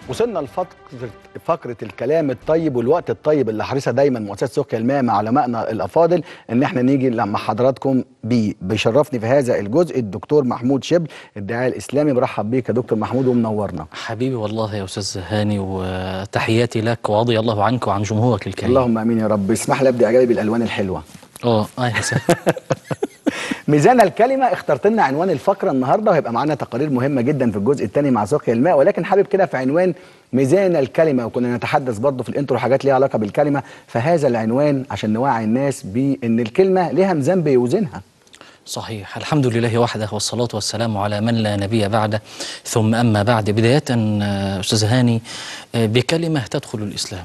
وصلنا لفقره فقره الكلام الطيب والوقت الطيب اللي حريصه دايما مؤسسه سقيا الماء مع علمائنا الافاضل ان احنا نيجي لما حضراتكم بيه بيشرفني في هذا الجزء الدكتور محمود شبل الداعيه الاسلامي برحب بيك يا دكتور محمود ومنورنا حبيبي والله يا استاذ هاني وتحياتي لك ورضي الله عنك وعن جمهورك الكريم اللهم امين يا رب اسمح لي ابدا اعجابي بالالوان الحلوه اه اهلا وسهلا ميزان الكلمة اخترت لنا عنوان الفقرة النهاردة وهيبقى معانا تقارير مهمة جدا في الجزء الثاني مع سقيا الماء ولكن حابب كده في عنوان ميزان الكلمة وكنا نتحدث برضه في الانترو حاجات ليها علاقة بالكلمة فهذا العنوان عشان نوعي الناس بأن الكلمة ليها ميزان بيوزنها صحيح الحمد لله وحده والصلاة والسلام على من لا نبي بعده ثم أما بعد بداية آه، أستاذ هاني آه، بكلمة تدخل الإسلام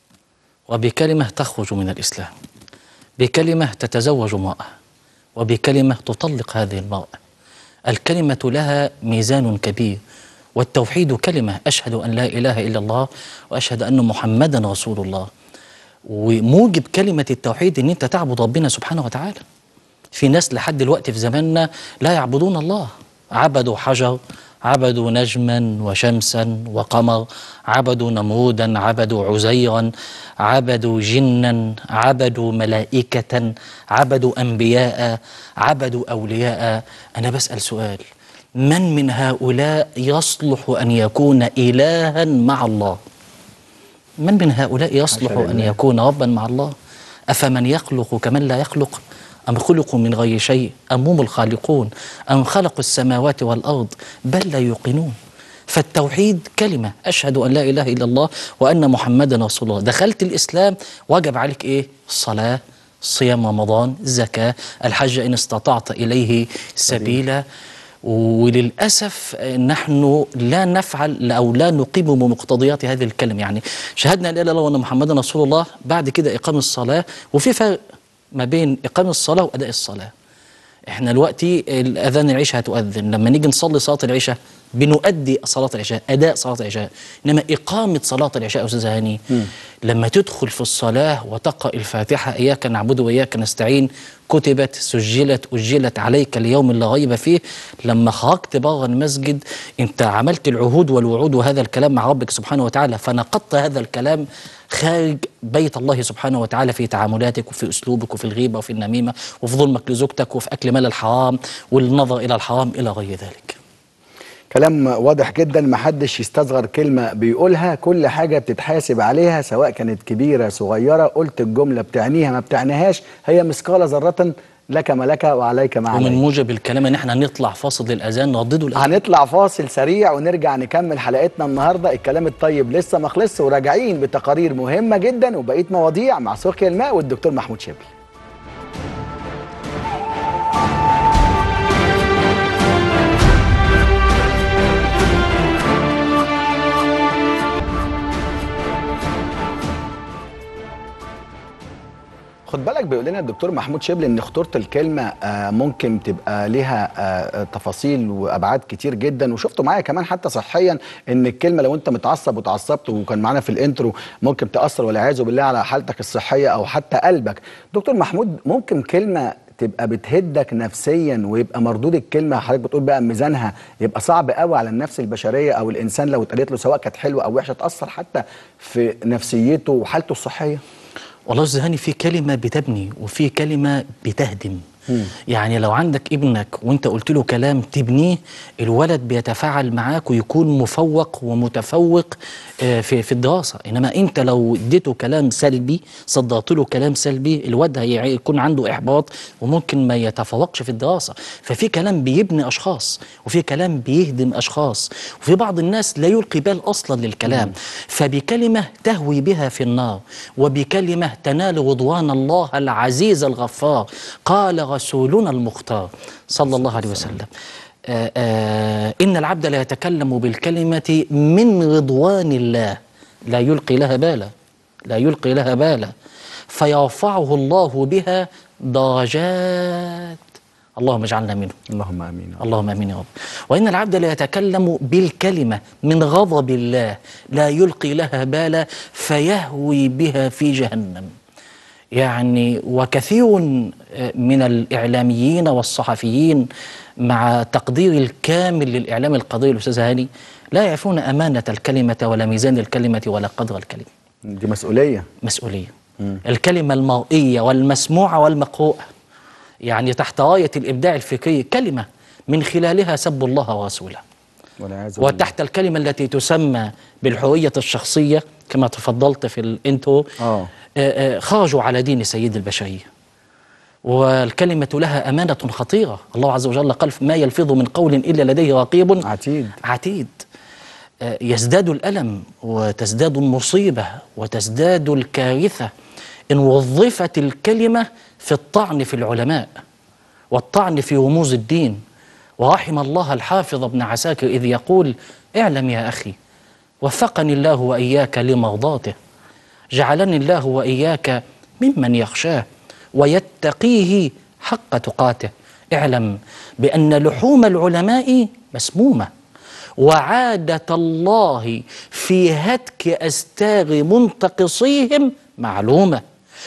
وبكلمة تخرج من الإسلام بكلمة تتزوج امرأة وبكلمة تطلق هذه المرأة الكلمة لها ميزان كبير والتوحيد كلمة أشهد أن لا إله إلا الله وأشهد أن محمدا رسول الله وموجب كلمة التوحيد أن أنت تعبد ربنا سبحانه وتعالى في ناس لحد دلوقتي في زماننا لا يعبدون الله عبدوا حجر عبدوا نجما وشمسا وقمر عبدوا نمرودا عبدوا عزيرا عبدوا جنا عبدوا ملائكة عبدوا أنبياء عبدوا أولياء أنا بسأل سؤال من من هؤلاء يصلح أن يكون إلها مع الله من من هؤلاء يصلح حاشا أن لله. يكون ربا مع الله أفمن يخلق كمن لا يخلق أم خلقوا من غير شيء أم هم الخالقون أم خلقوا السماوات والأرض بل لا يوقنون فالتوحيد كلمة أشهد أن لا إله إلا الله وأن محمدا رسول الله دخلت الإسلام وجب عليك إيه الصلاة صيام رمضان الزكاة الحج إن استطعت إليه سبيلا وللأسف نحن لا نفعل أو لا نقيم بمقتضيات هذه الكلمة يعني شهدنا لا إله إلا الله وأن محمدا رسول الله بعد كده إقام الصلاة وفي فرق ما بين إقام الصلاة وأداء الصلاة احنا دلوقتي الاذان العشاء هتؤذن لما نيجي نصلي صلاه العشاء بنؤدي صلاه العشاء اداء صلاه العشاء انما اقامه صلاه العشاء يا استاذ هاني لما تدخل في الصلاه وتقرا الفاتحه اياك نعبد واياك نستعين كتبت سجلت اجلت عليك اليوم لا ريب فيه لما خرجت بره المسجد انت عملت العهود والوعود وهذا الكلام مع ربك سبحانه وتعالى فنقضت هذا الكلام خارج بيت الله سبحانه وتعالى في تعاملاتك وفي اسلوبك وفي الغيبه وفي النميمه وفي ظلمك لزوجتك وفي اكل مال الحرام والنظر الى الحرام الى غير ذلك. كلام واضح جدا محدش يستصغر كلمة بيقولها كل حاجة بتتحاسب عليها سواء كانت كبيرة صغيرة قلت الجملة بتعنيها ما بتعنيهاش هي مثقال ذرة لك ما لك وعليك ما ومن عليك موجب الكلام ان احنا نطلع فاصل للاذان نردده الأذان. هنطلع فاصل سريع ونرجع نكمل حلقتنا النهارده الكلام الطيب لسه ما خلصش وراجعين بتقارير مهمه جدا وبقيه مواضيع مع سقيا الماء والدكتور محمود شبل خد بالك بيقول لنا الدكتور محمود شبل ان خطوره الكلمه آه، ممكن تبقى ليها آه، تفاصيل وابعاد كتير جدا وشفته معايا كمان حتى صحيا ان الكلمه لو انت متعصب وتعصبت وكان معانا في الانترو ممكن تاثر والعياذ بالله على حالتك الصحيه او حتى قلبك دكتور محمود ممكن كلمه تبقى بتهدك نفسيا ويبقى مردود الكلمه حضرتك بتقول بقى ميزانها يبقى صعب قوي على النفس البشريه او الانسان لو اتقالت له سواء كانت حلوه او وحشه تاثر حتى في نفسيته وحالته الصحيه والله يا أستاذ هاني في كلمه بتبني وفي كلمه بتهدم يعني لو عندك ابنك وانت قلت له كلام تبنيه الولد بيتفاعل معاك ويكون مفوق ومتفوق آه، في في الدراسه انما انت لو اديته كلام سلبي صدرت له كلام سلبي الواد هيكون عنده احباط وممكن ما يتفوقش في الدراسه ففي كلام بيبني اشخاص وفي كلام بيهدم اشخاص وفي بعض الناس لا يلقي بال اصلا للكلام فبكلمه تهوي بها في النار وبكلمه تنال رضوان الله العزيز الغفار قال رسولنا المختار صلى الله عليه وسلم آه آه إن العبد لا يتكلم بالكلمة من رضوان الله لا يلقي لها بالا لا يلقي لها بالا فيرفعه الله بها درجات اللهم اجعلنا منه اللهم امين اللهم امين يا رب وان العبد لا يتكلم بالكلمه من غضب الله لا يلقي لها بالا فيهوي بها في جهنم يعني وكثير من الاعلاميين والصحفيين مع تقدير الكامل للاعلام القضيه الاستاذ هاني لا يعرفون أمانة الكلمة ولا ميزان الكلمة ولا قدر الكلمة دي مسؤوليه مسؤولية الكلمة المرئية والمسموعة والمقروءة يعني تحت راية الإبداع الفكري كلمة من خلالها سب الله ورسوله والعياذ بالله. وتحت الكلمة التي تسمى بالحرية الشخصية كما تفضلت في الانترو آه. آه، آه، خرجوا على دين سيد البشرية والكلمة لها أمانة خطيرة الله عز وجل قال ما يلفظ من قول إلا لديه رقيب عتيد عتيد آه، يزداد الألم وتزداد المصيبة وتزداد الكارثة إن وظفت الكلمة في الطعن في العلماء والطعن في رموز الدين ورحم الله الحافظ ابن عساكر إذ يقول اعلم يا أخي وفقني الله وإياك لمرضاته جعلني الله وإياك ممن يخشاه ويتقيه حق تقاته اعلم بأن لحوم العلماء مسمومة وعادة الله في هتك أستار منتقصيهم معلومة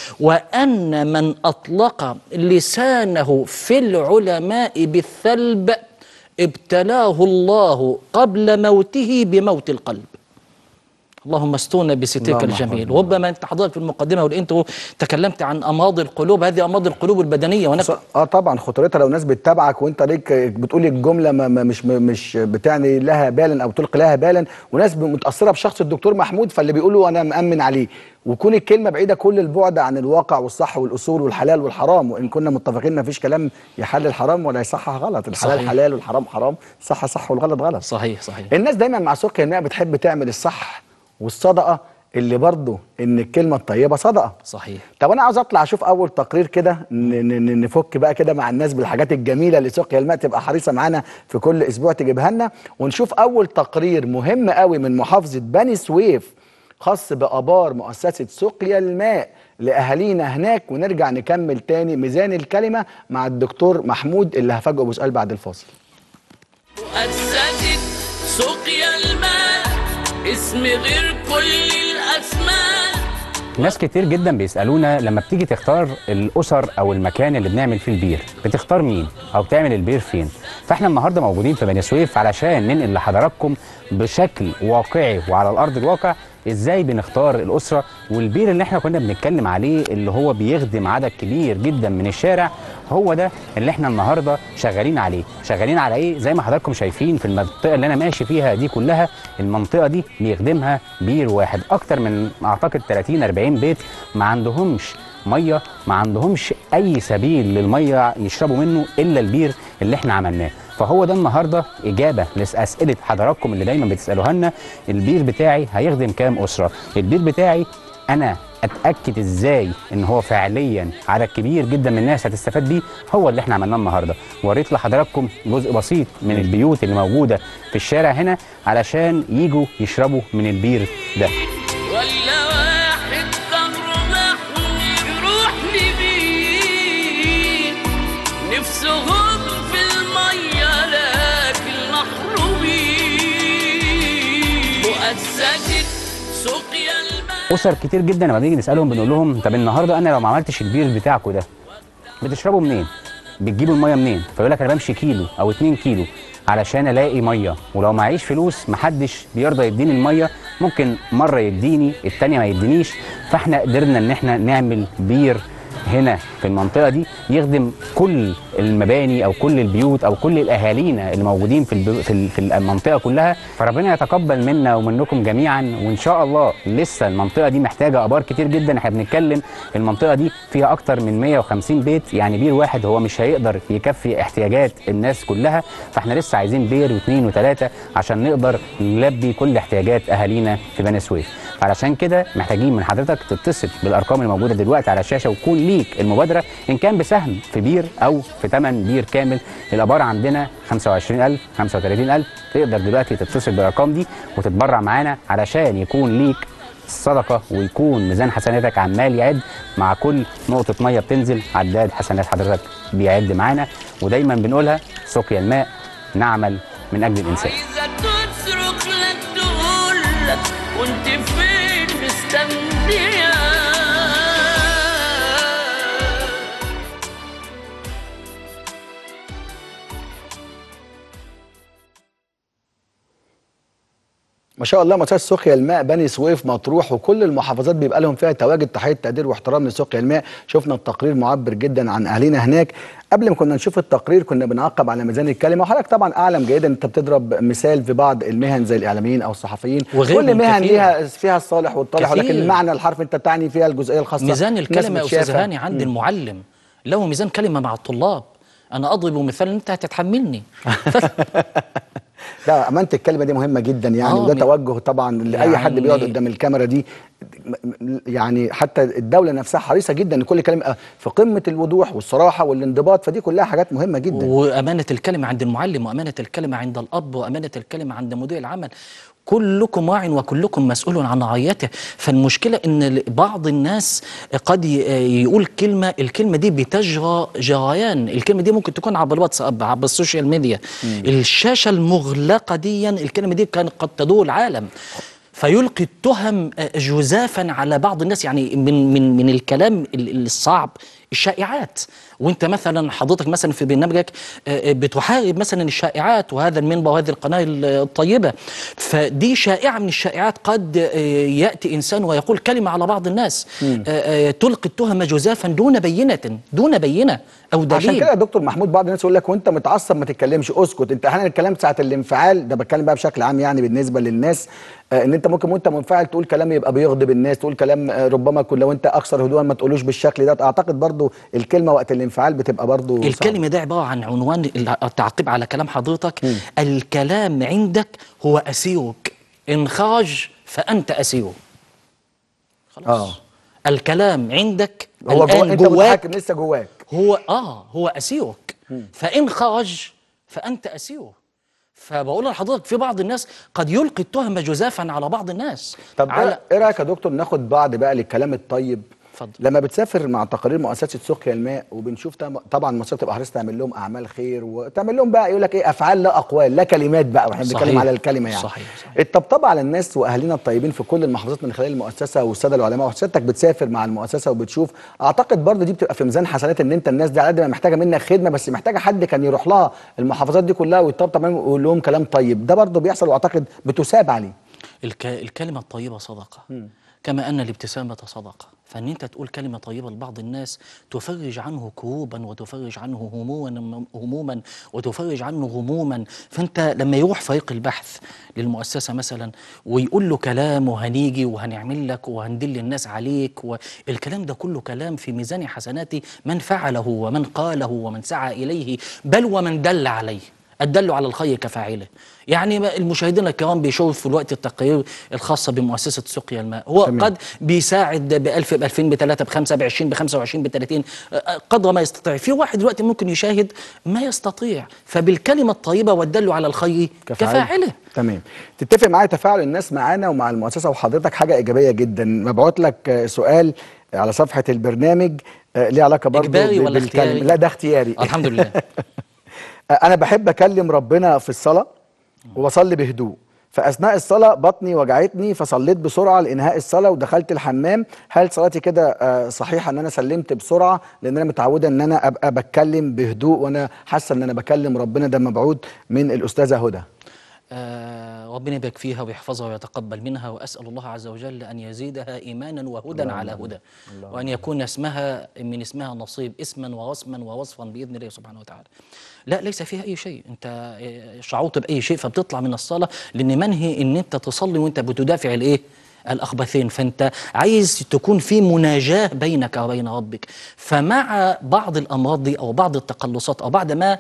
وأن من أطلق لسانه في العلماء بالثلب ابتلاه الله قبل موته بموت القلب اللهم استونا بسترك اللهم الجميل احفظنا. ربما انت حضرتك في المقدمه والانترو تكلمت عن امراض القلوب هذه امراض القلوب البدنيه وانا ص- اه طبعا خطورتها لو ناس بتتابعك وانت ليك بتقول الجمله ما ما مش مش بتعني لها بالا او تلقي لها بالا وناس متاثره بشخص الدكتور محمود فاللي بيقولوا انا مامن عليه وكون الكلمه بعيده كل البعد عن الواقع والصح والاصول والحلال والحرام وان كنا متفقين ما فيش كلام يحلل حرام ولا يصحح غلط الحلال صحيح. حلال والحرام حرام صح صح والغلط غلط صحيح صحيح الناس دايما مع سكر انها بتحب تعمل الصح والصدقه اللي برضه ان الكلمه الطيبه صدقه صحيح طب انا عاوز اطلع اشوف اول تقرير كده ن- ن- نفك بقى كده مع الناس بالحاجات الجميله اللي سقيا الماء تبقى حريصه معانا في كل اسبوع تجيبها لنا ونشوف اول تقرير مهم قوي من محافظه بني سويف خاص بابار مؤسسه سقيا الماء لاهالينا هناك ونرجع نكمل تاني ميزان الكلمه مع الدكتور محمود اللي هفاجئه بسؤال بعد الفاصل مؤسسة سقيا الماء اسم غير كل الأسماء ناس كتير جدا بيسالونا لما بتيجي تختار الاسر او المكان اللي بنعمل فيه البير بتختار مين او بتعمل البير فين فاحنا النهارده موجودين في بني سويف علشان ننقل لحضراتكم بشكل واقعي وعلى الارض الواقع ازاي بنختار الاسره والبير اللي احنا كنا بنتكلم عليه اللي هو بيخدم عدد كبير جدا من الشارع هو ده اللي احنا النهارده شغالين عليه شغالين على ايه زي ما حضراتكم شايفين في المنطقه اللي انا ماشي فيها دي كلها المنطقه دي بيخدمها بير واحد اكتر من اعتقد 30 40 بيت ما عندهمش ميه ما عندهمش اي سبيل للميه يشربوا منه الا البير اللي احنا عملناه فهو ده النهارده اجابه لاسئله حضراتكم اللي دايما بتسالوها لنا البير بتاعي هيخدم كام اسره البير بتاعي انا اتاكد ازاي ان هو فعليا عدد كبير جدا من الناس هتستفاد بيه هو اللي احنا عملناه النهارده وريت لحضراتكم جزء بسيط من البيوت اللي موجوده في الشارع هنا علشان يجوا يشربوا من البير ده ولا واحد ظهره محمي يروح لبيه نفسهم في المية لكن محرومين مؤسسة سقيا الماء اسر كتير جدا لما بنيجي نسالهم بنقول لهم طب النهارده انا لو ما عملتش البير بتاعكم ده بتشربوا منين؟ بتجيبوا الميه منين؟ فيقول لك انا بمشي كيلو او 2 كيلو علشان الاقي ميه ولو معيش فلوس محدش بيرضى يديني الميه ممكن مره يديني التانيه ما يدينيش فاحنا قدرنا ان احنا نعمل بير هنا في المنطقه دي يخدم كل المباني او كل البيوت او كل الاهالينا اللي موجودين في الب- في ال- في المنطقه كلها فربنا يتقبل منا ومنكم جميعا وان شاء الله لسه المنطقه دي محتاجه ابار كتير جدا احنا بنتكلم المنطقه دي فيها اكتر من 150 بيت يعني بير واحد هو مش هيقدر يكفي احتياجات الناس كلها فاحنا لسه عايزين بير واثنين وثلاثه عشان نقدر نلبي كل احتياجات اهالينا في بني سويف فعلشان كده محتاجين من حضرتك تتصل بالارقام الموجوده دلوقتي على الشاشه ويكون ليك المبادره ان كان بسهم في بير او في ثمن بير كامل الابار عندنا 25000 35000 تقدر دلوقتي تتصل بالارقام دي وتتبرع معانا علشان يكون ليك الصدقه ويكون ميزان حسناتك عمال يعد مع كل نقطه ميه بتنزل عداد حسنات حضرتك بيعد معانا ودايما بنقولها سقيا الماء نعمل من اجل الانسان عايزة تصرخ لك تقول لك كنت فين مستنية ما شاء الله مؤسسه سقيا الماء بني سويف مطروح وكل المحافظات بيبقى لهم فيها تواجد تحيه تقدير واحترام لسقيا الماء شفنا التقرير معبر جدا عن اهالينا هناك قبل ما كنا نشوف التقرير كنا بنعقب على ميزان الكلمه وحضرتك طبعا اعلم جيدا انت بتضرب مثال في بعض المهن زي الاعلاميين او الصحفيين وغيرهم كل مهن كثير. ليها فيها الصالح والطالح كثير. ولكن معنى الحرف انت تعني فيها الجزئيه الخاصه ميزان الناس الكلمة يا أستاذ بتشافها. هاني عند المعلم له ميزان كلمة مع الطلاب أنا أضرب مثال أنت هتتحملني ده امانه الكلمه دي مهمه جدا يعني آه، وده م- توجه طبعا لاي حد يعني- بيقعد قدام الكاميرا دي م- م- يعني حتى الدوله نفسها حريصه جدا ان كل كلمه يبقى في قمه الوضوح والصراحه والانضباط فدي كلها حاجات مهمه جدا وأمانة الكلمة عند المعلم وأمانة الكلمة عند الأب وأمانة الكلمة عند مدير العمل كلكم واع وكلكم مسؤول عن رعيته فالمشكلة ان بعض الناس قد ي- يقول كلمة الكلمة دي بتجرى جريان الكلمة دي ممكن تكون عبر الواتساب عبر السوشيال ميديا الشاشة المغلقة دي الكلمة دي كانت قد تدور العالم فيلقي التهم جزافا على بعض الناس يعني من من من الكلام ال- الصعب الشائعات وانت مثلا حضرتك مثلا في برنامجك آه، آه، بتحارب مثلا الشائعات وهذا المنبر وهذه القناه ال- الطيبه فدي شائعه من الشائعات قد آه، ياتي انسان ويقول كلمه على بعض الناس آه، آه، تلقي التهم جزافا دون بينه دون بينه او دليل عشان كده يا دكتور محمود بعض الناس يقول لك وانت متعصب ما تتكلمش اسكت انت احيانا الكلام ساعه الانفعال ده بتكلم بقى بشكل عام يعني بالنسبه للناس آه ان انت ممكن وانت منفعل تقول كلام يبقى بيغضب الناس تقول كلام آه ربما يكون لو انت اكثر هدوءا ما تقولوش بالشكل ده اعتقد برضو الكلمه وقت الانفعال بتبقى برضو صعبة. الكلمة ده عبارة عن عنوان التعقيب على كلام حضرتك الكلام عندك هو أسيرك إن خرج فأنت أسيره خلاص آه. الكلام عندك هو جوا الآن انت جواك متحكم لسه جواك هو آه هو أسيرك فإن خرج فأنت أسيره فبقول لحضرتك في بعض الناس قد يلقي التهم جزافا على بعض الناس طب على على... ايه رايك يا دكتور ناخد بعض بقى للكلام الطيب اتفضل. لما بتسافر مع تقارير مؤسسه سقيا الماء وبنشوف تم- طبعا المؤسسه بتبقى حريصه تعمل لهم اعمال خير وتعمل لهم بقى يقول لك ايه افعال لا اقوال لا كلمات بقى واحنا بنتكلم صحيح. على الكلمه يعني صحيح، صحيح. الطبطبه على الناس واهالينا الطيبين في كل المحافظات من خلال المؤسسه والساده العلماء وحضرتك بتسافر مع المؤسسه وبتشوف اعتقد برضه دي بتبقى في ميزان حسنات ان انت الناس دي على قد ما محتاجه منك خدمه بس محتاجه حد كان يروح لها المحافظات دي كلها ويطبطب عليهم ويقول لهم كلام طيب ده برضه بيحصل واعتقد بتساب عليه الك... الكلمة الطيبة صدقة كما أن الابتسامة صدقة فأن أنت تقول كلمة طيبة لبعض الناس تفرج عنه كروبا وتفرج عنه هموما هموما وتفرج عنه غموما فأنت لما يروح فريق البحث للمؤسسة مثلا ويقول له كلام وهنيجي وهنعمل لك وهندل الناس عليك والكلام ده كله كلام في ميزان حسنات من فعله ومن قاله ومن سعى إليه بل ومن دل عليه الدل على الخير كفاعله يعني ما- المشاهدين الكرام بيشوفوا في الوقت التقارير الخاصة بمؤسسة سقيا الماء هو تمام. قد بيساعد ب 1000 ب 2000 ب 3 ب 5 ب 20 ب 25 ب 30 آه، قدر ما يستطيع في واحد دلوقتي ممكن يشاهد ما يستطيع فبالكلمة الطيبة والدل على الخير كفاعله تمام تتفق معايا تفاعل الناس معانا ومع المؤسسه وحضرتك حاجه ايجابيه جدا مبعوت لك آه، سؤال على صفحه البرنامج آه، ليه علاقه برضه إجباري ب- ولا بالكلمة. اختياري؟ لا ده اختياري الحمد لله آه، انا بحب اكلم ربنا في الصلاه وبصلي بهدوء فاثناء الصلاه بطني وجعتني فصليت بسرعه لانهاء الصلاه ودخلت الحمام هل صلاتي كده آه، صحيحه ان انا سلمت بسرعه لان انا متعوده ان انا ابقى بتكلم بهدوء وانا حاسه ان انا بكلم ربنا ده مبعوث من الاستاذه هدى آه، ربنا يبارك فيها ويحفظها ويتقبل منها واسال الله عز وجل ان يزيدها ايمانا وهدى على هدى وان يكون اسمها من اسمها نصيب اسما ورسما ووصفا باذن الله سبحانه وتعالى. لا ليس فيها اي شيء انت آه، شعرت باي شيء فبتطلع من الصلاه لان منهي ان انت تصلي وانت بتدافع الايه؟ الأخبثين فأنت عايز تكون في مناجاة بينك وبين ربك فمع بعض الأمراض دي أو بعض التقلصات أو بعد ما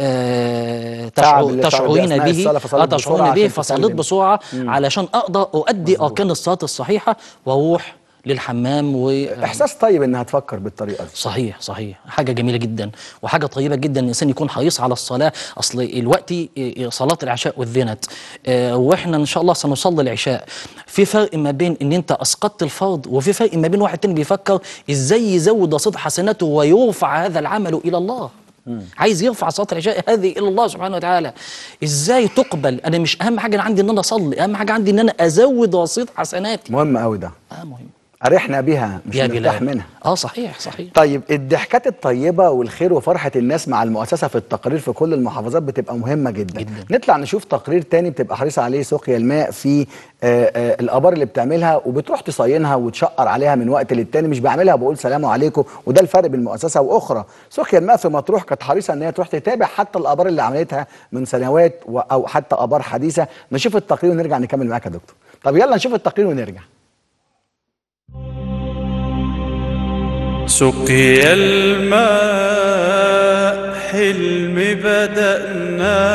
آه تعب تشعر اللي تعب تشعرين أثناء به الصلاة فصليت آه، بسرعة تشعرين به عشان فصليت تسلم. بسرعة علشان أقدر أؤدي أركان الصلاة الصحيحة وأروح للحمام و احساس طيب انها تفكر بالطريقه دي صحيح صحيح حاجة جميلة جدا وحاجة طيبة جدا الإنسان يكون حريص على الصلاة أصل الوقت إيه، صلاة العشاء والذنت آه، وإحنا إن شاء الله سنصلي العشاء في فرق ما بين إن أنت أسقطت الفرض وفي فرق ما بين واحد تاني بيفكر إزاي يزود رصيد حسناته ويرفع هذا العمل إلى الله عايز يرفع صلاه العشاء هذه الى الله سبحانه وتعالى ازاي تقبل انا مش اهم حاجه عندي ان انا اصلي اهم حاجه عندي ان انا ازود رصيد حسناتي مهم قوي ده اه مهم ارحنا بها مش يا نرتاح بلال منها اه صحيح صحيح طيب الضحكات الطيبة والخير وفرحة الناس مع المؤسسة في التقارير في كل المحافظات بتبقى مهمة جدا, جداً. نطلع نشوف تقرير تاني بتبقى حريصة عليه سقيا الماء في آه، آه، الآبار اللي بتعملها وبتروح تصينها وتشقر عليها من وقت للتاني مش بعملها بقول سلام عليكم وده الفرق بين المؤسسة وأخرى سقيا الماء في مطروح كانت حريصة إن هي تروح تتابع حتى الآبار اللي عملتها من سنوات و- أو حتى آبار حديثة نشوف التقرير ونرجع نكمل معاك يا دكتور طب يلا نشوف التقرير ونرجع سقي الماء حلم بدأنا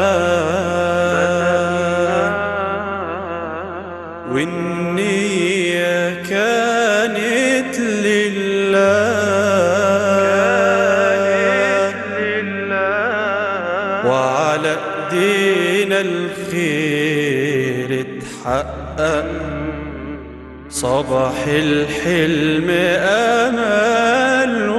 والنية كانت لله وعلى ايدينا الخير اتحقق صباح الحلم امل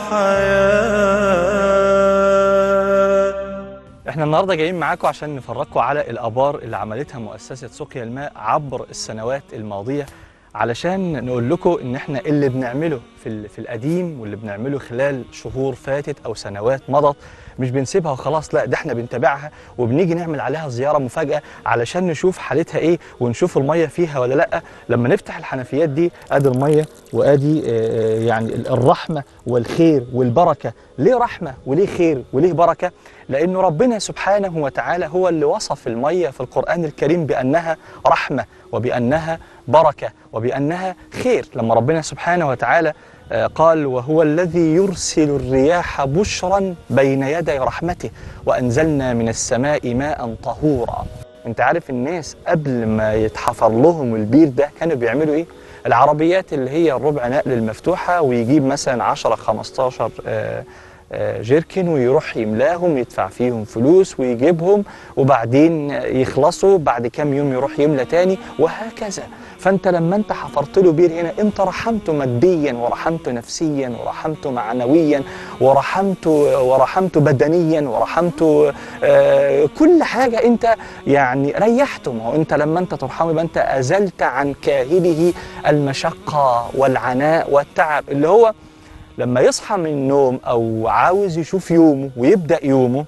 وحياه احنا النهارده جايين معاكم عشان نفرجكم على الابار اللي عملتها مؤسسه سقيا الماء عبر السنوات الماضيه علشان نقول لكم ان احنا اللي بنعمله في ال- في القديم واللي بنعمله خلال شهور فاتت او سنوات مضت مش بنسيبها وخلاص لا ده احنا بنتابعها وبنيجي نعمل عليها زياره مفاجاه علشان نشوف حالتها ايه ونشوف الميه فيها ولا لا لما نفتح الحنفيات دي ادي الميه وادي آه، يعني ال- الرحمه والخير والبركه ليه رحمه وليه خير وليه بركه لانه ربنا سبحانه وتعالى هو اللي وصف الميه في القران الكريم بانها رحمه وبانها بركه وبانها خير لما ربنا سبحانه وتعالى آه، قال وهو الذي يرسل الرياح بشرا بين يدي رحمته وانزلنا من السماء ماء طهورا انت عارف الناس قبل ما يتحفر لهم البير ده كانوا بيعملوا ايه العربيات اللي هي الربع نقل المفتوحه ويجيب مثلا 10 15 آه، آه، جيركن ويروح يملاهم يدفع فيهم فلوس ويجيبهم وبعدين يخلصوا بعد كام يوم يروح يملى تاني وهكذا فانت لما انت حفرت له بير هنا انت رحمته ماديا ورحمته نفسيا ورحمته معنويا ورحمته ورحمته بدنيا ورحمته آه كل حاجه انت يعني ريحته ما هو انت لما انت ترحمه يبقى انت ازلت عن كاهله المشقه والعناء والتعب اللي هو لما يصحى من النوم او عاوز يشوف يومه ويبدا يومه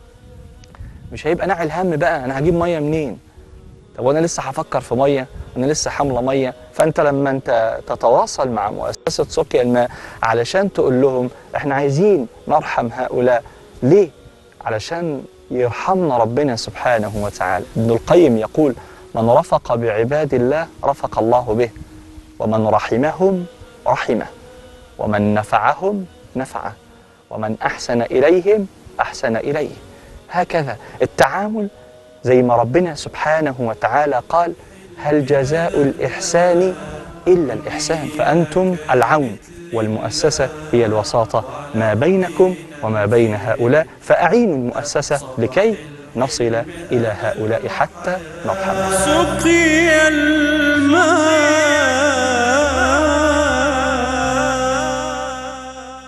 مش هيبقى ناعي الهم بقى انا هجيب ميه منين طب وانا لسه هفكر في ميه انا لسه حامله ميه فانت لما انت تتواصل مع مؤسسه سقيا الماء علشان تقول لهم احنا عايزين نرحم هؤلاء ليه علشان يرحمنا ربنا سبحانه وتعالى ابن القيم يقول من رفق بعباد الله رفق الله به ومن رحمهم رحمه ومن نفعهم نفعه ومن احسن اليهم احسن اليه هكذا التعامل زي ما ربنا سبحانه وتعالى قال هل جزاء الاحسان الا الاحسان فانتم العون والمؤسسه هي الوساطه ما بينكم وما بين هؤلاء فاعينوا المؤسسه لكي نصل الى هؤلاء حتى نرحمهم سقي الماء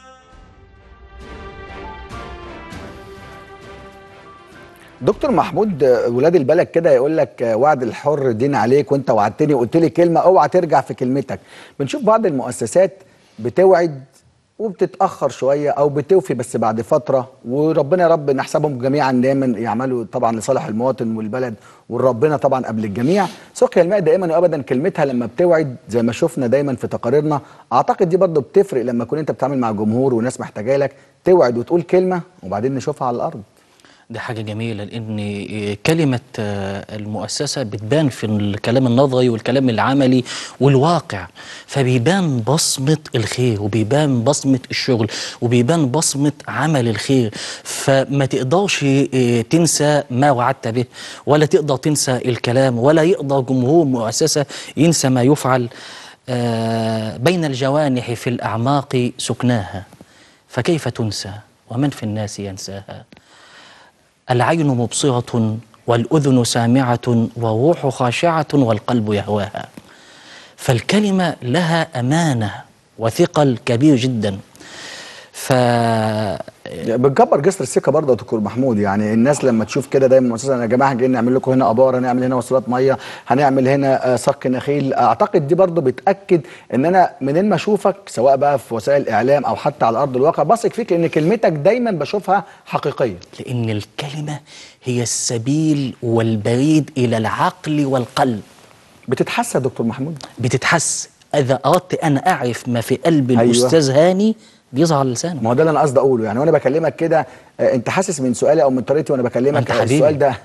دكتور محمود آه، ولاد البلد كده يقول لك آه، وعد الحر دين عليك وانت وعدتني وقلت لي كلمه اوعى ترجع في كلمتك بنشوف بعض المؤسسات بتوعد وبتتاخر شويه او بتوفي بس بعد فتره وربنا يا رب نحسبهم جميعا دايما يعملوا طبعا لصالح المواطن والبلد وربنا طبعا قبل الجميع سقيا الماء دائما وابدا كلمتها لما بتوعد زي ما شفنا دايما في تقاريرنا اعتقد دي برضه بتفرق لما تكون انت بتتعامل مع جمهور وناس محتاجه لك توعد وتقول كلمه وبعدين نشوفها على الارض دي حاجة جميلة لأن كلمة آه، المؤسسة بتبان في الكلام النظري والكلام العملي والواقع فبيبان بصمة الخير وبيبان بصمة الشغل وبيبان بصمة عمل الخير فما تقدرش آه، تنسى ما وعدت به ولا تقدر تنسى الكلام ولا يقدر جمهور مؤسسة ينسى ما يفعل آه، بين الجوانح في الأعماق سكناها فكيف تنسى ومن في الناس ينساها العين مبصرة والأذن سامعة والروح خاشعة والقلب يهواها فالكلمة لها أمانة وثقل كبير جدا بنكبر جسر السكه برضه يا دكتور محمود يعني الناس لما تشوف كده دايما مؤسسه يا جماعه جايين نعمل لكم هنا ابار هنعمل هنا وصلات ميه هنعمل هنا آه، صك نخيل اعتقد دي برضه بتاكد ان انا منين ما اشوفك سواء بقى في وسائل الاعلام او حتى على ارض الواقع بثق فيك ان كلمتك دايما بشوفها حقيقيه لأن الكلمة هي السبيل والبريد إلى العقل والقلب بتتحسى يا دكتور محمود بتتحس إذا أردت أن أعرف ما في قلب أيوة. الأستاذ هاني بيظهر على لسانه ما هو ده اللي انا قصدي اقوله يعني وانا بكلمك كده آه، انت حاسس من سؤالي او من طريقتي وانا بكلمك أنت آه، حبيبي. السؤال ده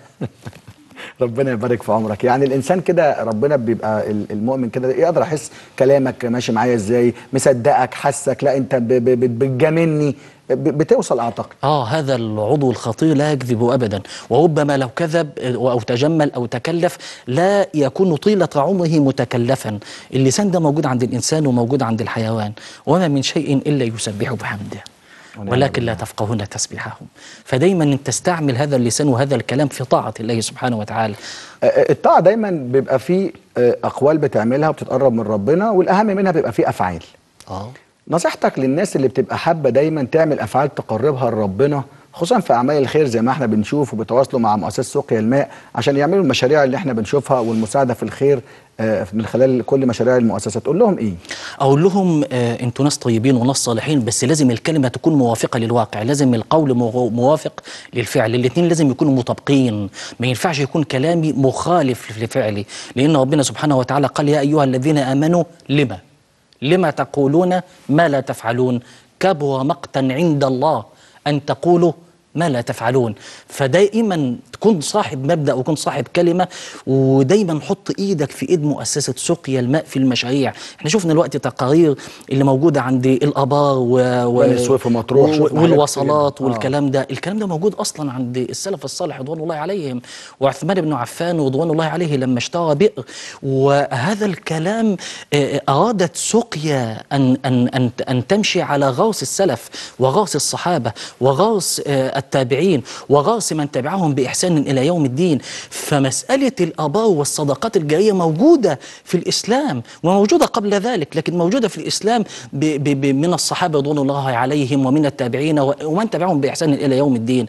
ربنا يبارك في عمرك يعني الانسان كده ربنا بيبقى ال- المؤمن كده يقدر احس كلامك ماشي معايا ازاي مصدقك حسك لا انت ب- ب- ب- بتجاملني ب- بتوصل اعتقد آه هذا العضو الخطير لا يكذب أبدا وربما لو كذب أو تجمل أو تكلف لا يكون طيلة عمره متكلفا اللسان ده موجود عند الإنسان وموجود عند الحيوان وما من شيء إلا يسبح بحمده ولكن لا تفقهون تسبيحهم فدايما أن تستعمل هذا اللسان وهذا الكلام في طاعة الله سبحانه وتعالى آه، آه، الطاعه دايما بيبقى فيه آه، اقوال بتعملها وبتتقرب من ربنا والاهم منها بيبقى فيه افعال آه نصيحتك للناس اللي بتبقى حابه دايما تعمل افعال تقربها لربنا خصوصا في اعمال الخير زي ما احنا بنشوف وبيتواصلوا مع مؤسسه سقيا الماء عشان يعملوا المشاريع اللي احنا بنشوفها والمساعده في الخير آه، من خلال كل مشاريع المؤسسه تقول لهم ايه؟ اقول لهم آه انتوا ناس طيبين وناس صالحين بس لازم الكلمه تكون موافقه للواقع لازم القول مو- موافق للفعل الاثنين لازم يكونوا مطابقين ما ينفعش يكون كلامي مخالف لفعلي لان ربنا سبحانه وتعالى قال يا ايها الذين امنوا لما لما تقولون ما لا تفعلون كبر مقتا عند الله ان تقولوا ما لا تفعلون فدائما تكون صاحب مبدا وكن صاحب كلمه ودايما حط ايدك في ايد مؤسسه سقيا الماء في المشاريع احنا شفنا الوقت تقارير اللي موجوده عند الابار و... و... بني سويف ومطروح، و... شفنا حاجات والوصلات كتير. آه. والكلام ده الكلام ده موجود اصلا عند السلف الصالح رضوان الله عليهم وعثمان بن عفان رضوان الله عليه لما اشترى بئر وهذا الكلام آه، ارادت سقيا ان ان ان ان تمشي على غرس السلف وغرس الصحابه وغرس آه، التابعين وغرس من تبعهم باحسان الى يوم الدين فمساله الابار والصدقات الجاريه موجوده في الاسلام وموجوده قبل ذلك لكن موجوده في الاسلام ب ب ب من الصحابه رضوان الله عليهم ومن التابعين و- ومن تبعهم باحسان الى يوم الدين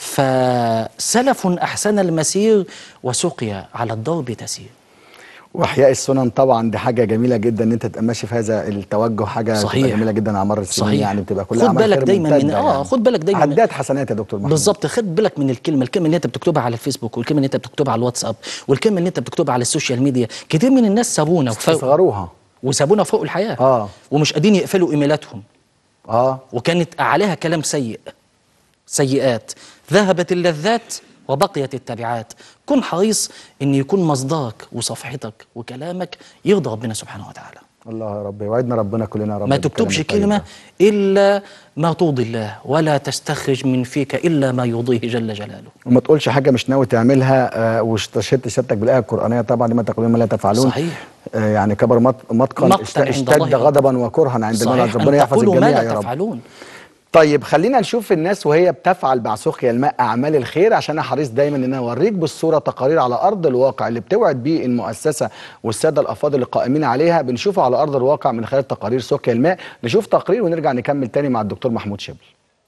فسلف احسن المسير وسقيا على الضرب تسير واحياء السنن طبعا دي حاجه جميله جدا ان انت تبقى ماشي في هذا التوجه حاجه بتبقى صحيح. جميله جدا على مر السنين صحيح. يعني بتبقى كلها خد أعمال بالك خير دايما من ممتدة اه يعني. خد بالك دايما من- عداد حسنات يا دكتور محمود بالظبط خد بالك من الكلمه الكلمه اللي انت بتكتبها على الفيسبوك والكلمه اللي انت بتكتبها على الواتساب والكلمه اللي انت بتكتبها على السوشيال ميديا كتير من الناس سابونا وف- استصغروها وسابونا فوق الحياه آه. ومش قادرين يقفلوا ايميلاتهم اه وكانت عليها كلام سيء سيئات ذهبت اللذات وبقيت التبعات كن حريص ان يكون مصدرك وصفحتك وكلامك يرضى ربنا سبحانه وتعالى الله يا رب يوعدنا ربنا كلنا يا رب ما بالكلام تكتبش الطيب كلمة ده. إلا ما ترضي الله ولا تستخرج من فيك إلا ما يرضيه جل جلاله وما تقولش حاجه مش ناوي تعملها آه واستشهدت سيادتك بالايه القرانيه طبعا لما تقولون ما لا تفعلون صحيح. آه يعني كبر مط- مطقا مقتا اشت- عند اشتد الله غضبا وكرها عند المولى صحيح ربنا أن يحفظ تقولوا ما الجميع لا يا رب تفعلون طيب خلينا نشوف الناس وهي بتفعل مع سقيا الماء اعمال الخير عشان انا حريص دايما ان انا اوريك بالصوره تقارير على ارض الواقع اللي بتوعد بيه المؤسسه والساده الافاضل القائمين عليها بنشوفه على ارض الواقع من خلال تقارير سقيا الماء نشوف تقرير ونرجع نكمل تاني مع الدكتور محمود شبل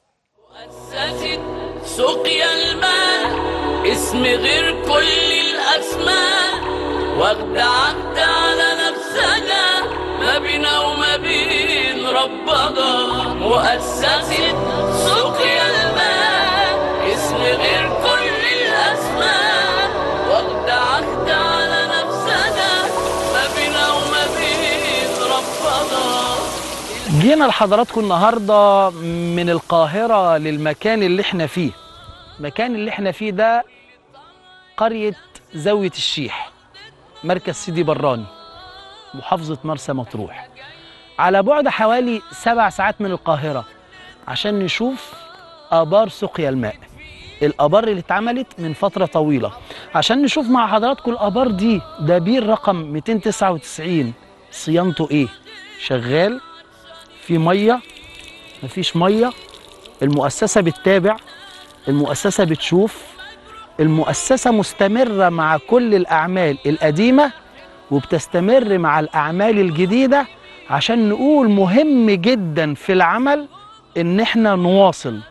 مؤسسة سقيا الماء اسم غير كل الأسماء واخد عهد على نفسنا ما بينا وما بين ربنا مؤسسة سقيا الماء اسم غير كل الأسماء واخد عهد على نفسنا ما بينا وما بين ربنا جينا لحضراتكم النهارده من القاهرة للمكان اللي احنا فيه المكان اللي احنا فيه ده قرية زاوية الشيح مركز سيدي براني محافظة مرسى مطروح على بعد حوالي سبع ساعات من القاهرة عشان نشوف آبار سقيا الماء الآبار اللي اتعملت من فترة طويلة عشان نشوف مع حضراتكم الآبار دي ده بير رقم 299 صيانته ايه شغال في ميه مفيش ميه المؤسسه بتتابع المؤسسه بتشوف المؤسسه مستمره مع كل الاعمال القديمه وبتستمر مع الاعمال الجديده عشان نقول مهم جدا في العمل ان احنا نواصل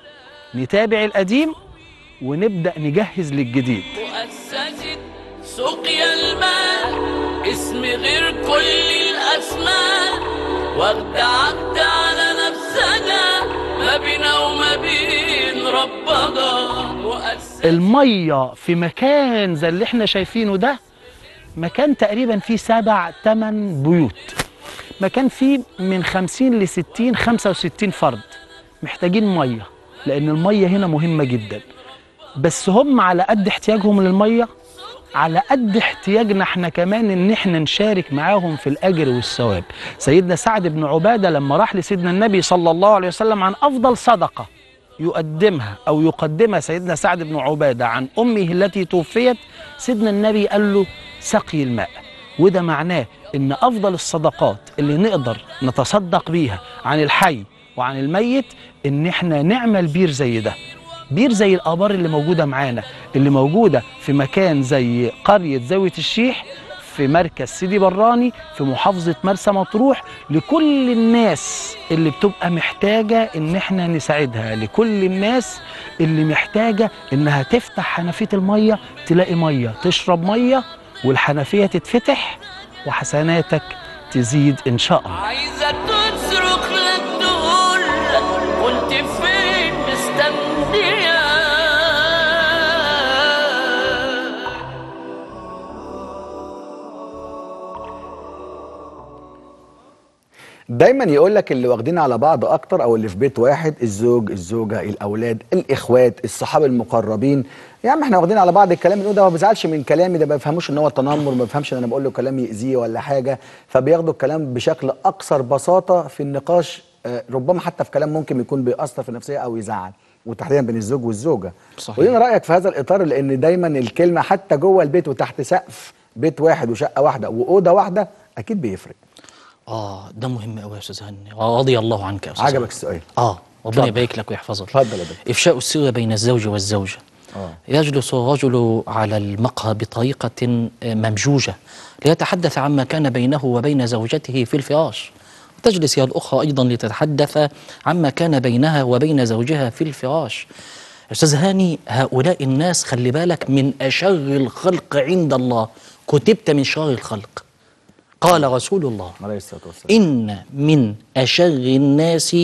نتابع القديم ونبدا نجهز للجديد مؤسسة سقيا الماء اسم غير كل الأسماء واخد عهد على نفسنا ما بينا وما بين ربنا مؤسسة الميه في مكان زي اللي احنا شايفينه ده مكان تقريبا فيه سبع تمن بيوت مكان فيه من 50 ل 60 65 فرد محتاجين ميه لان الميه هنا مهمه جدا بس هم على قد احتياجهم للميه على قد احتياجنا احنا كمان ان احنا نشارك معاهم في الاجر والثواب سيدنا سعد بن عباده لما راح لسيدنا النبي صلى الله عليه وسلم عن افضل صدقه يقدمها او يقدمها سيدنا سعد بن عباده عن امه التي توفيت سيدنا النبي قال له سقي الماء وده معناه ان افضل الصدقات اللي نقدر نتصدق بيها عن الحي وعن الميت ان احنا نعمل بير زي ده بير زي الابار اللي موجوده معانا اللي موجوده في مكان زي قريه زاويه الشيح في مركز سيدي براني في محافظه مرسى مطروح لكل الناس اللي بتبقى محتاجه ان احنا نساعدها لكل الناس اللي محتاجه انها تفتح حنفيه الميه تلاقي ميه تشرب ميه والحنفيه تتفتح وحسناتك تزيد ان شاء الله عايزة تصرخ لك تقول كنت فين مستنية دايما يقول لك اللي واخدين على بعض اكتر او اللي في بيت واحد الزوج الزوجه الاولاد الاخوات الصحاب المقربين يا عم احنا واخدين على بعض الكلام اللي ده ما بيزعلش من كلامي ده ما بيفهموش ان هو تنمر ما بيفهمش ان انا بقول له كلام يأذيه ولا حاجه فبياخدوا الكلام بشكل اكثر بساطه في النقاش آه، ربما حتى في كلام ممكن يكون بيأثر في النفسيه او يزعل وتحديدا بين الزوج والزوجه صحيح. ولينا رايك في هذا الاطار لان دايما الكلمه حتى جوه البيت وتحت سقف بيت واحد وشقه واحده واوضه واحده اكيد بيفرق اه ده مهم قوي يا استاذ هاني رضي الله عنك يا استاذ عجبك هاني. السؤال اه ربنا اتفضل. يبارك لك ويحفظك اتفضل يا دكتور. افشاء السر بين الزوج والزوجه آه. يجلس الرجل على المقهى بطريقه آه، ممجوجه ليتحدث عما كان بينه وبين زوجته في الفراش تجلس هي الاخرى ايضا لتتحدث عما كان بينها وبين زوجها في الفراش استاذ هاني هؤلاء الناس خلي بالك من اشر الخلق عند الله كتبت من شر الخلق قال رسول الله عليه الصلاه والسلام إن من أشر الناس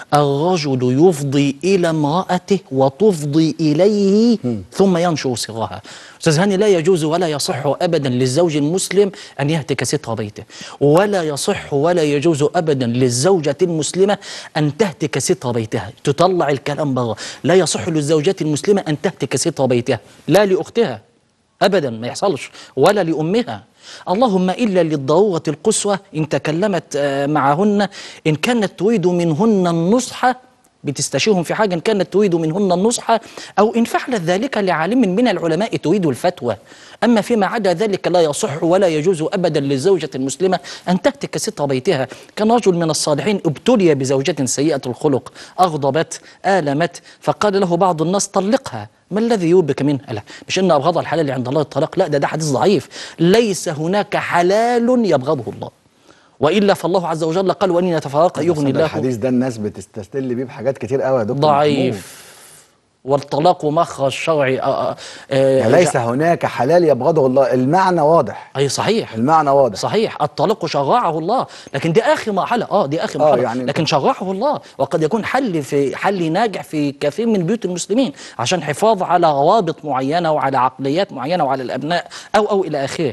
الرجل يفضي إلى امرأته وتفضي إليه ثم ينشر سرها أستاذ هاني لا يجوز ولا يصح أبدا للزوج المسلم أن يهتك ستر بيته ولا يصح ولا يجوز أبدا للزوجة المسلمة أن تهتك ستر بيتها تطلع الكلام بره لا يصح للزوجة المسلمة أن تهتك ستر بيتها لا لأختها ابدا ما يحصلش ولا لامها اللهم الا للضروره القصوى ان تكلمت آه، معهن ان كانت تريد منهن النصح بتستشيرهم في حاجه ان كانت تريد منهن النصح او ان فعلت ذلك لعالم من العلماء تريد الفتوى اما فيما عدا ذلك لا يصح ولا يجوز ابدا للزوجه المسلمه ان تهتك ستر بيتها كان رجل من الصالحين ابتلي بزوجه سيئه الخلق اغضبت المت فقال له بعض الناس طلقها ما الذي يوبك منها لا مش ان ابغض الحلال عند الله الطلاق لا ده ده حديث ضعيف ليس هناك حلال يبغضه الله والا فالله عز وجل قال وان يتفرق يغني بس ده الله الحديث ده الناس بتستدل بيه بحاجات كتير قوي يا دكتور ضعيف والطلاق مخرج شرعي آه، آه، محمود. ليس هناك حلال يبغضه الله المعنى واضح اي صحيح المعنى واضح صحيح الطلاق شرعه الله لكن دي اخر مرحله اه دي اخر آه، مرحله يعني لكن شرعه الله وقد يكون حل في حل ناجح في كثير من بيوت المسلمين عشان حفاظ على روابط معينه وعلى عقليات معينه وعلى الابناء او او الى اخره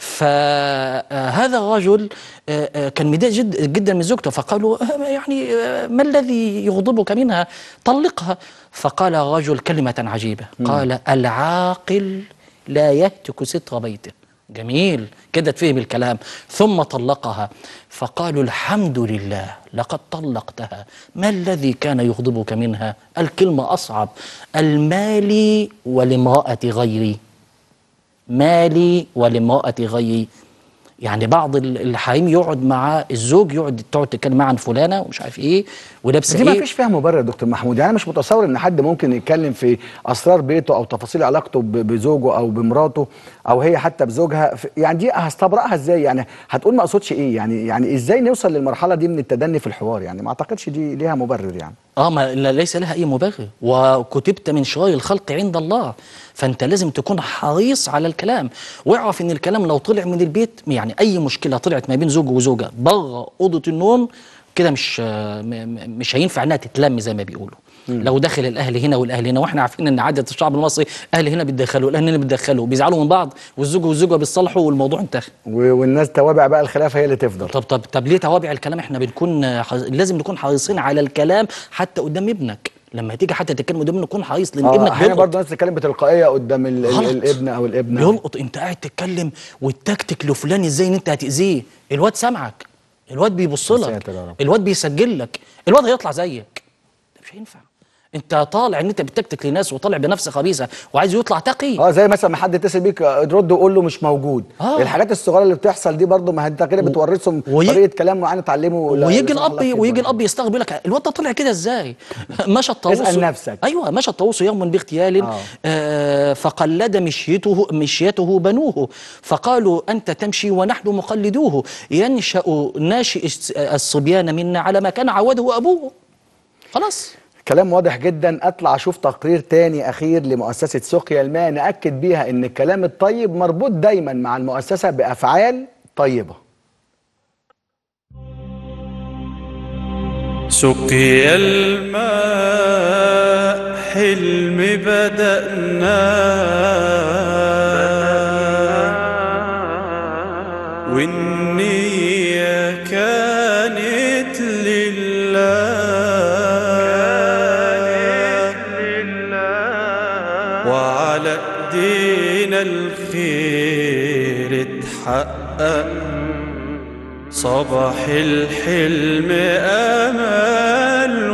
فهذا الرجل آه، آه، كان متضايق جد جدا من زوجته فقالوا آه، يعني آه، ما الذي يغضبك منها طلقها فقال الرجل كلمه عجيبه قال العاقل لا يهتك ستر بيته جميل كده تفهم الكلام ثم طلقها فقالوا الحمد لله لقد طلقتها ما الذي كان يغضبك منها الكلمة أصعب المال ولامرأة غيري مالي ولامرأة غيري يعني بعض ال- الحريم يقعد مع الزوج يقعد تقعد تتكلم معاه عن فلانه ومش عارف ايه ولابسه دي ما ايه فيش فيها مبرر يا دكتور محمود يعني انا مش متصور ان حد ممكن يتكلم في اسرار بيته او تفاصيل علاقته ب- بزوجه او بمراته او هي حتى بزوجها في- يعني دي هستبرأها ازاي يعني هتقول ما اقصدش ايه يعني يعني ازاي نوصل للمرحله دي من التدني في الحوار يعني ما اعتقدش دي ليها مبرر يعني اه ما لا- ليس لها اي مبرر وكتبت من شرار الخلق عند الله فانت لازم تكون حريص على الكلام واعرف ان الكلام لو طلع من البيت يعني اي مشكله طلعت ما بين زوج وزوجه بره اوضه النوم كده مش آه، م- م- مش هينفع انها تتلم زي ما بيقولوا لو دخل الاهل هنا والاهل هنا واحنا عارفين ان عاده الشعب المصري اهل هنا بيتدخلوا الاهل هنا بيتدخلوا بيزعلوا من بعض والزوج والزوجه بيتصالحوا والموضوع انتهى و- والناس توابع بقى الخلافه هي اللي تفضل طب طب طب ليه توابع الكلام احنا بنكون آه، حز... لازم نكون حريصين على الكلام حتى قدام ابنك لما تيجي حتى تتكلم قدام ابنك كون حريص لان اه ابنك احيانا بيلقط برضه ناس تتكلم بتلقائيه قدام ال- ال- غلط. الابن او الابنه بيلقط انت قاعد تتكلم والتكتيك لفلان ازاي ان انت هتاذيه الواد سامعك الواد بيبص يا لك ساتر يا رب. الواد بيسجل لك الواد هيطلع زيك ده مش هينفع انت طالع ان انت بتكتك لناس وطالع بنفس خبيثه وعايز يطلع تقي اه زي مثلا ما حد يتصل بيك آه، ترد وقول له مش موجود آه. الحاجات الصغيره اللي بتحصل دي برضه ما انت كده بتورثهم وي- طريقه كلام معينه تعلمه لا- ويجي لا سمح الله الاب خير ويجي برضه. الاب يستغرب يقول لك الواد ده طلع كده ازاي؟ مشى الطاووس اسأل نفسك. ايوه مشى الطاووس يوما باغتيال آه. آه فقلد مشيته مشيته بنوه فقالوا انت تمشي ونحن مقلدوه ينشا ناشئ الس- الصبيان منا على ما كان عوده ابوه خلاص كلام واضح جدا اطلع اشوف تقرير تاني اخير لمؤسسه سقيا الماء ناكد بيها ان الكلام الطيب مربوط دايما مع المؤسسه بافعال طيبه سقي الماء حلم بدأنا والنية كانت لله وعلى ايدينا الخير اتحقق صباح الحلم امل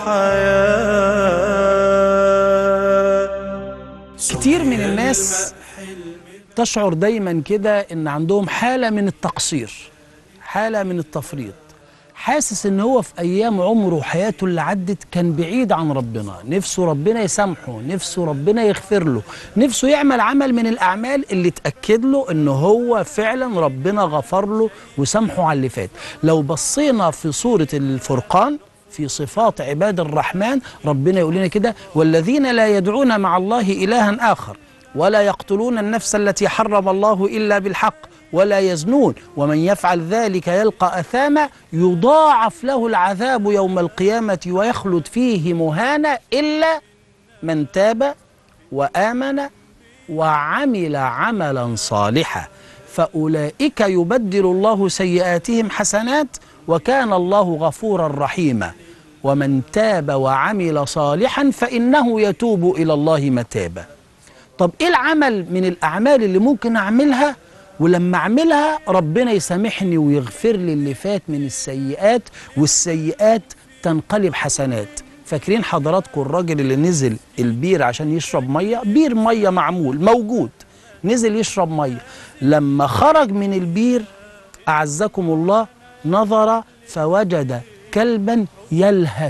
وحياه كتير من الناس تشعر دايما كده ان عندهم حالة من التقصير حالة من التفريط حاسس ان هو في ايام عمره وحياته اللي عدت كان بعيد عن ربنا نفسه ربنا يسامحه نفسه ربنا يغفر له نفسه يعمل عمل من الاعمال اللي تاكد له ان هو فعلا ربنا غفر له وسامحه على اللي فات لو بصينا في سورة الفرقان في صفات عباد الرحمن ربنا يقول لنا كده والذين لا يدعون مع الله إلها آخر ولا يقتلون النفس التي حرم الله إلا بالحق ولا يزنون ومن يفعل ذلك يلقى أثاما يضاعف له العذاب يوم القيامة ويخلد فيه مهانا إلا من تاب وآمن وعمل عملا صالحا فأولئك يبدل الله سيئاتهم حسنات وكان الله غفورا رحيما ومن تاب وعمل صالحا فإنه يتوب إلى الله متابا طب إيه العمل من الأعمال اللي ممكن أعملها ولما أعملها ربنا يسامحني ويغفر لي اللي فات من السيئات والسيئات تنقلب حسنات فاكرين حضراتكم الراجل اللي نزل البير عشان يشرب ميه بير ميه معمول موجود نزل يشرب ميه لما خرج من البير اعزكم الله نظر فوجد كلبا يلهث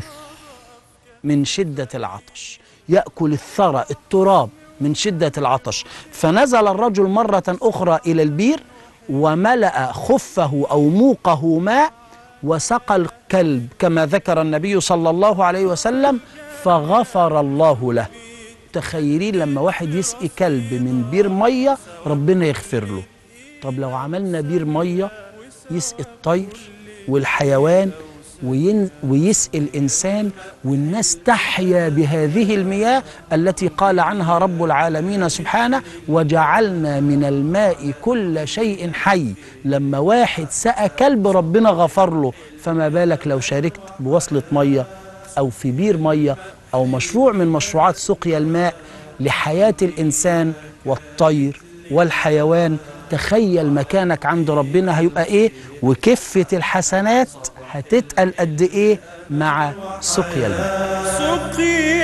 من شده العطش ياكل الثرى التراب من شده العطش فنزل الرجل مره اخرى الى البير وملا خفه او موقه ماء وسقى الكلب كما ذكر النبي صلى الله عليه وسلم فغفر الله له تخيلين لما واحد يسقي كلب من بير ميه ربنا يغفر له طب لو عملنا بير ميه يسقي الطير والحيوان وين ويسقي الانسان والناس تحيا بهذه المياه التي قال عنها رب العالمين سبحانه وجعلنا من الماء كل شيء حي لما واحد سقى كلب ربنا غفر له فما بالك لو شاركت بوصله ميه او في بير ميه او مشروع من مشروعات سقيا الماء لحياه الانسان والطير والحيوان تخيل مكانك عند ربنا هيبقى ايه وكفه الحسنات هتتقل قد ايه مع سقيا الماء سقي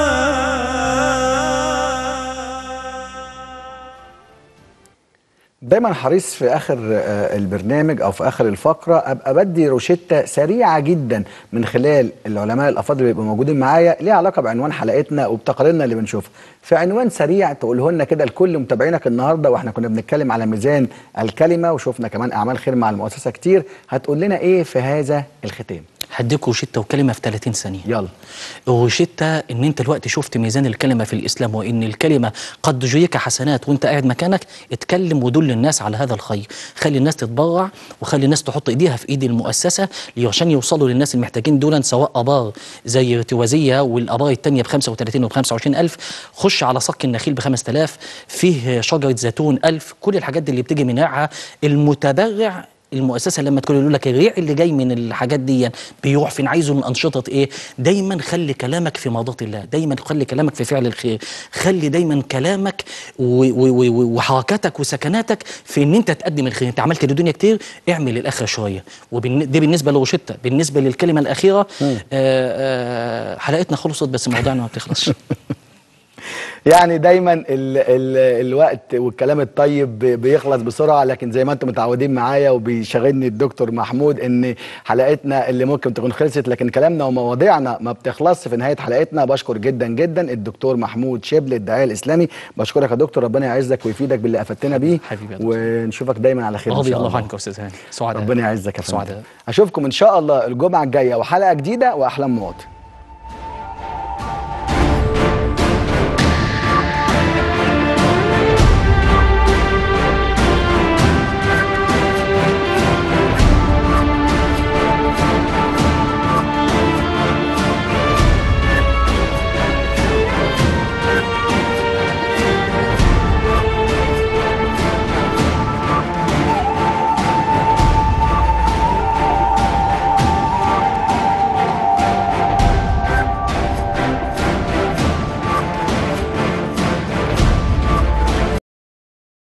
الماء دايما حريص في اخر آه، البرنامج او في اخر الفقره ابقى بدي روشته سريعه جدا من خلال العلماء الافاضل اللي بيبقوا موجودين معايا ليها علاقه بعنوان حلقتنا وبتقاريرنا اللي بنشوفها في عنوان سريع تقوله لنا كده لكل متابعينك النهارده واحنا كنا بنتكلم على ميزان الكلمه وشفنا كمان اعمال خير مع المؤسسه كتير هتقول لنا ايه في هذا الختام هديك روشته وكلمه في 30 ثانيه يلا روشته ان انت دلوقتي شفت ميزان الكلمه في الاسلام وان الكلمه قد تجريك حسنات وانت قاعد مكانك اتكلم ودل الناس على هذا الخير خلي الناس تتبرع وخلي الناس تحط ايديها في ايد المؤسسه عشان يوصلوا للناس المحتاجين دول سواء ابار زي ارتوازيه والابار الثانيه ب 35 و 25 الف خش على صك النخيل ب 5000 فيه شجره زيتون 1000 كل الحاجات دي اللي بتيجي من ريعها المتبرع المؤسسه لما تقول يقول لك الريع اللي جاي من الحاجات دي بيروح فين عايزه من انشطه ايه دايما خلي كلامك في مرضات الله دايما خلي كلامك في فعل الخير خلي دايما كلامك و- و- و- وحركاتك وسكناتك في ان انت تقدم الخير انت عملت للدنيا كتير اعمل للاخره شويه وبالن- دي بالنسبه لروشته بالنسبه للكلمه الاخيره آه آه حلقتنا خلصت بس موضوعنا ما بتخلصش يعني دايما ال ال الوقت والكلام الطيب بي- بيخلص بسرعه لكن زي ما انتم متعودين معايا وبيشغلني الدكتور محمود ان حلقتنا اللي ممكن تكون خلصت لكن كلامنا ومواضيعنا ما بتخلصش في نهايه حلقتنا بشكر جدا جدا الدكتور محمود شبل الداعيه الاسلامي بشكرك يا دكتور ربنا يعزك ويفيدك باللي افدتنا بيه حبيبي يا دكتور. ونشوفك دايما على خير ان رضي شاء الله الله عنك يا استاذ هاني سعداء ربنا يعزك يا فندم سعداء اشوفكم ان شاء الله الجمعه الجايه وحلقه جديده واحلام مواطن